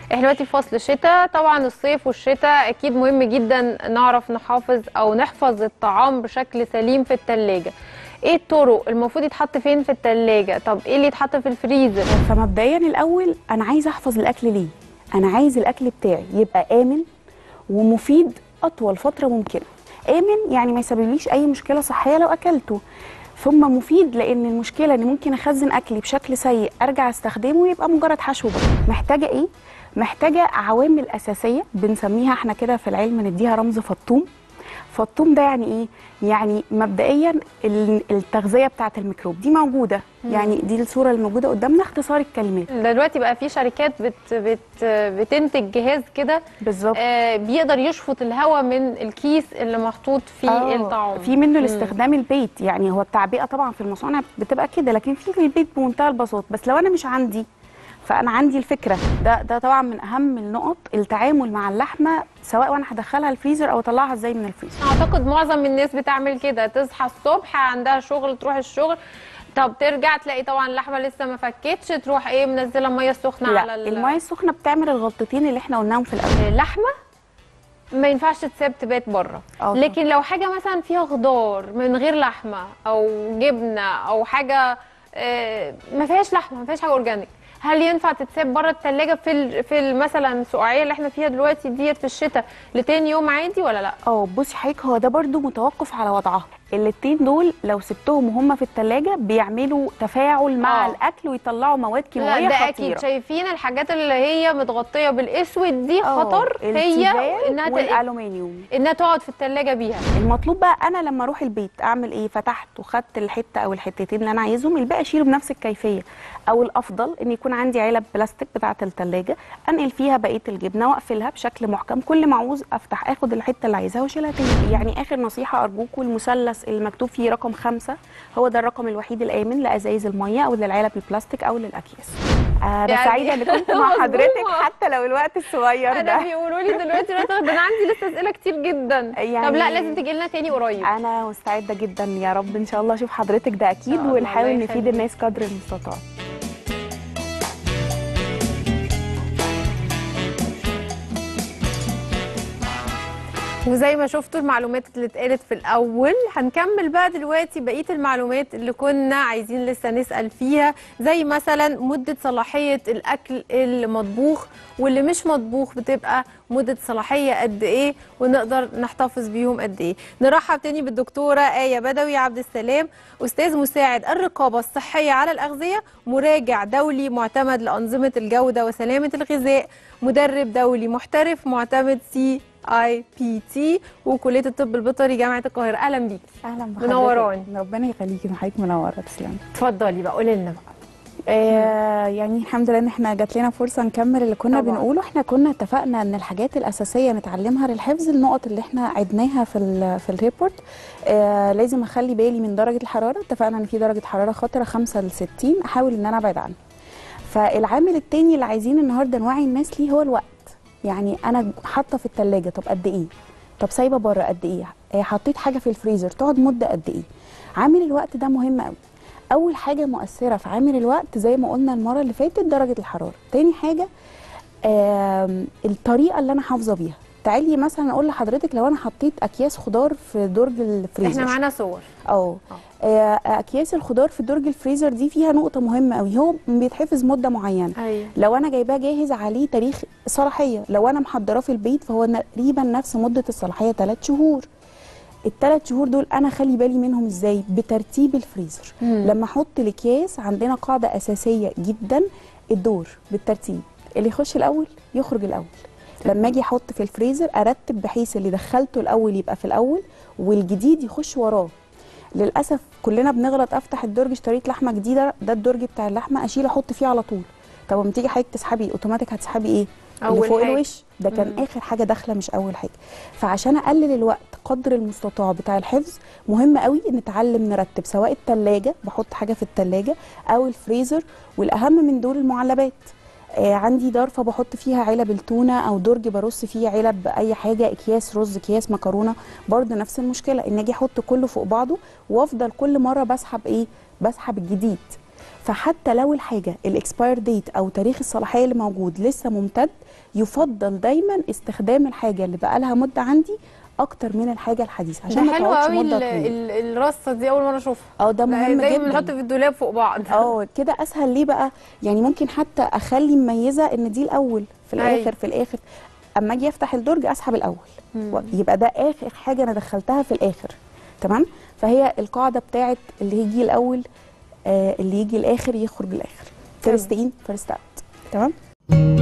احنا دلوقتي في فصل الشتاء طبعا الصيف والشتاء اكيد مهم جدا نعرف نحافظ او نحفظ الطعام بشكل سليم في التلاجة ايه الطرق المفروض يتحط فين في التلاجة طب ايه اللي يتحط في الفريزر فمبدئيا الاول انا عايزه احفظ الاكل ليه انا عايز الاكل بتاعي يبقى امن ومفيد اطول فتره ممكنه امن يعني ما يسببليش اي مشكله صحيه لو اكلته ثم مفيد لان المشكله ان ممكن اخزن اكلي بشكل سيء ارجع استخدمه ويبقى مجرد حشو بس محتاجه ايه محتاجه عوامل اساسيه بنسميها احنا كده في العلم نديها رمز فطوم فالطوم ده يعني ايه يعني مبدئيا ال- التغذيه بتاعه الميكروب دي موجوده يعني دي الصوره اللي موجوده قدامنا اختصار الكلمات ده دلوقتي بقى في شركات بت بت بتنتج جهاز كده بالظبط آه بيقدر يشفط الهواء من الكيس اللي محطوط فيه آه، الطعام في منه مم. لاستخدام البيت يعني هو التعبئه طبعا في المصانع بتبقى كده لكن في في البيت بمنتهى البساطه بس لو انا مش عندي فانا عندي الفكره ده ده طبعا من اهم النقط التعامل مع اللحمه سواء وانا هدخلها الفريزر او اطلعها ازاي من الفريزر اعتقد معظم الناس بتعمل كده تصحى الصبح عندها شغل تروح الشغل طب ترجع تلاقي طبعا اللحمه لسه ما فكتش تروح ايه منزله ميه سخنه على لا ال- الميه السخنه بتعمل الغلطتين اللي احنا قلناهم في الاول اللحمه ما ينفعش تتساب تبات بره آه. لكن لو حاجه مثلا فيها خضار من غير لحمه او جبنه او حاجه آه، ما فيهاش لحمه ما فيهاش حاجه اورجانيك هل ينفع تتساب بره الثلاجه في ال- في ال- مثلا السقعيه اللي احنا فيها دلوقتي ديت في الشتاء لتاني يوم عادي ولا لا اه بصي حضرتك هو ده برضو متوقف على وضعها الاتنين دول لو سبتهم وهم في التلاجة بيعملوا تفاعل مع آه. الاكل ويطلعوا مواد لا كيماويه ده خطيره اكيد شايفين الحاجات اللي هي متغطيه بالاسود دي آه، خطر هي التيفال انها ت- والالومنيوم انها تقعد في الثلاجه بيها المطلوب بقى انا لما اروح البيت اعمل ايه فتحت وخدت الحته او الحتتين اللي انا عايزهم الباقي اشيله بنفس الكيفيه او الافضل ان يكون عندي علب بلاستيك بتاعه الثلاجه انقل فيها بقيه الجبنه واقفلها بشكل محكم كل ما اعوز افتح اخد الحته اللي عايزاها واشيلها تاني يعني اخر نصيحه ارجوكم المثلث اللي مكتوب فيه رقم خمسة هو ده الرقم الوحيد الامن لازايز الميه او للعلب البلاستيك او للاكياس انا يعني- سعيده ان كنت مع مظبوط. حضرتك حتى لو الوقت الصغير انا ده بيقولوا لي دلوقتي لا تاخد- ده انا عندي لسه اسئله كتير جدا يعني- طب لا لازم تجي لنا تاني قريب انا مستعده جدا يا رب ان شاء الله اشوف حضرتك ده اكيد الله، ونحاول الله نفيد يخليك. الناس قدر المستطاع وزي ما شفتوا المعلومات اللي اتقالت في الاول هنكمل بقى دلوقتي بقيه المعلومات اللي كنا عايزين لسه نسال فيها زي مثلا مده صلاحيه الاكل المطبوخ واللي مش مطبوخ بتبقى مده صلاحيه قد ايه ونقدر نحتفظ بيهم قد ايه نرحب تاني بالدكتوره ايه بدوي عبد السلام استاذ مساعد الرقابه الصحيه على الاغذيه مراجع دولي معتمد لانظمه الجوده وسلامه الغذاء مدرب دولي محترف معتمد سي اي بي تي وكليه الطب البيطري جامعه القاهره اهلا بيكي اهلا بحضرتك منوراني. ربنا يخليكي حضرتك منوره تسلمي اتفضلي بقى قولي لنا بقى آه يعني الحمد لله ان احنا جات لنا فرصه نكمل اللي كنا طبعاً. بنقوله احنا كنا اتفقنا ان الحاجات الاساسيه نتعلمها للحفظ النقط اللي احنا عدناها في ال في الريبورت آه لازم اخلي بالي من درجه الحراره اتفقنا ان في درجه حراره خطره 5 ل 60 احاول ان انا ابعد عنها فالعامل التاني اللي عايزين النهارده نوعي الناس ليه هو الوقت يعني انا حاطه في التلاجة طب قد ايه طب سايبه بره قد ايه آه، حطيت حاجه في الفريزر تقعد مده قد ايه عامل الوقت ده مهم قوي اول حاجه مؤثره في عامل الوقت زي ما قلنا المره اللي فاتت درجه الحراره تاني حاجه آم، الطريقه اللي انا حافظه بيها تعالي مثلا اقول لحضرتك لو انا حطيت اكياس خضار في درج الفريزر احنا معانا صور اه آه، اكياس الخضار في درج الفريزر دي فيها نقطه مهمه قوي هو بيتحفظ مده معينه ايوه لو انا جايباه جاهز عليه تاريخ صلاحيه لو انا محضراه في البيت فهو تقريبا نفس مده الصلاحيه 3 شهور الثلاث شهور دول انا خلي بالي منهم ازاي بترتيب الفريزر مم. لما احط الاكياس عندنا قاعده اساسيه جدا الدور بالترتيب اللي يخش الاول يخرج الاول لما اجي احط في الفريزر ارتب بحيث اللي دخلته الاول يبقى في الاول والجديد يخش وراه للاسف كلنا بنغلط افتح الدرج اشتريت لحمه جديده ده الدرج بتاع اللحمه اشيل احط فيه على طول طب لما تيجي حضرتك تسحبي اوتوماتيك هتسحبي ايه اللي أول فوق حاجة. الوش ده كان مم. اخر حاجه داخله مش اول حاجه فعشان اقلل الوقت قدر المستطاع بتاع الحفظ مهم قوي نتعلم نرتب سواء التلاجة بحط حاجه في التلاجة او الفريزر والاهم من دول المعلبات آه عندي ضرفه بحط فيها علب التونه او درج برص فيه علب اي حاجه اكياس رز اكياس مكرونه برضه نفس المشكله ان اجي احط كله فوق بعضه وافضل كل مره بسحب ايه بسحب الجديد فحتى لو الحاجه الاكسباير ديت او تاريخ الصلاحيه اللي موجود لسه ممتد يفضل دايما استخدام الحاجه اللي بقى لها مده عندي اكتر من الحاجه الحديثه عشان ده ما حلو تقعدش قوي مده ال- طويله ال- الرصه دي اول مره اشوفها اه ده مهم دايما بنحط جدا في الدولاب فوق بعض اه كده اسهل ليه بقى يعني ممكن حتى اخلي مميزه ان دي الاول في أيوة. الاخر في الاخر اما اجي افتح الدرج اسحب الاول مم. و- يبقى ده اخر حاجه انا دخلتها في الاخر تمام فهي القاعده بتاعت اللي يجي الاول آه اللي يجي الاخر يخرج الاخر فيرست ان فيرست اوت تمام